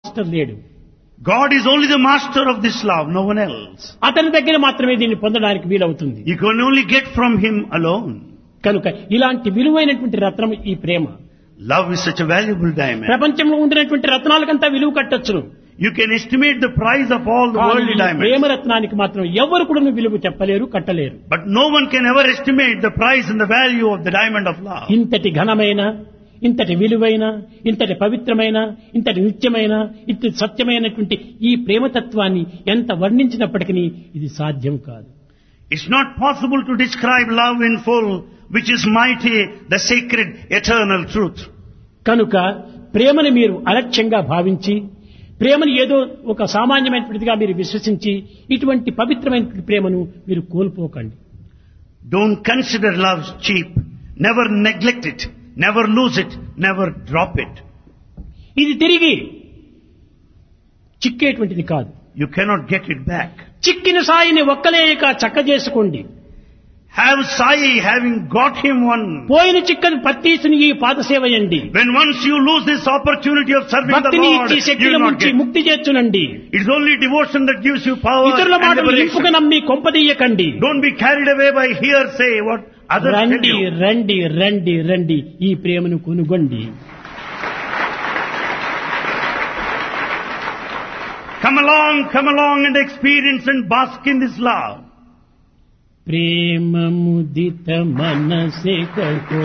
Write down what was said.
Master లేడు God is only the master of this love, no one else. అతని దగ్గర మాత్రమే దీన్ని పొందడానికి వీలవుతుంది You can only get from him alone. కనుక ఇలాంటి విలువైనటువంటి రత్నం ఈ ప్రేమ Love is such a valuable diamond. ప్రపంచంలో ఉండినటువంటి రత్నాలకంతా విలువ కట్టొచ్చును You can estimate the price of all the కానీ worldly ఈ diamonds. ప్రేమ రత్నానికి మాత్రం ఎవరు కూడా విలువ చెప్పలేరు కట్టలేరు But no one can ever estimate the price and the value of the diamond of love. ఇంతటి ఘనమైన ఇంతటి విలువైన ఇంతటి పవిత్రమైన ఇంతటి నిత్యమైన ఇంతటి సత్యమైనటువంటి ఈ ప్రేమతత్వాన్ని ఎంత వర్ణించినప్పటికీ ఇది సాధ్యం కాదు It's not possible to describe love in full, which is mighty, the sacred, eternal truth. కనుక ప్రేమని మీరు అలక్ష్యంగా భావించి ప్రేమను ఏదో ఒక సామాన్యమైనటువంటిదిగా మీరు విశ్వసించి ఇటువంటి పవిత్రమైనటువంటి ప్రేమను మీరు కోల్పోకండి Don't consider love cheap. Never neglect it. Never lose it. Never drop it. ఇది తిరిగి చిక్కేటువంటిది కాదు You cannot get it back. చిక్కిన సాయిని ఒక్కలేక చక్క చేసుకోండి Have Sai having got him one. పోయిన చిక్కని పత్తీసుని ఈ పాదసేవయండి When once you lose this opportunity of serving the భక్తిని Lord, ఇచ్చి you శక్తిని will not ముంచి get. ముక్తి చేర్చునండి It's only devotion that gives you power ఇతరుల and మాటలు liberation. ఇంపుక నమ్మి కొంపదీయకండి Don't be carried away by hearsay, what others tell రండి you. రండి రండి రండి ఈ ప్రేమను కొనుగొండి Come along, come along and experience and bask in this love. ప్రేమ ముదిత మనసే కహో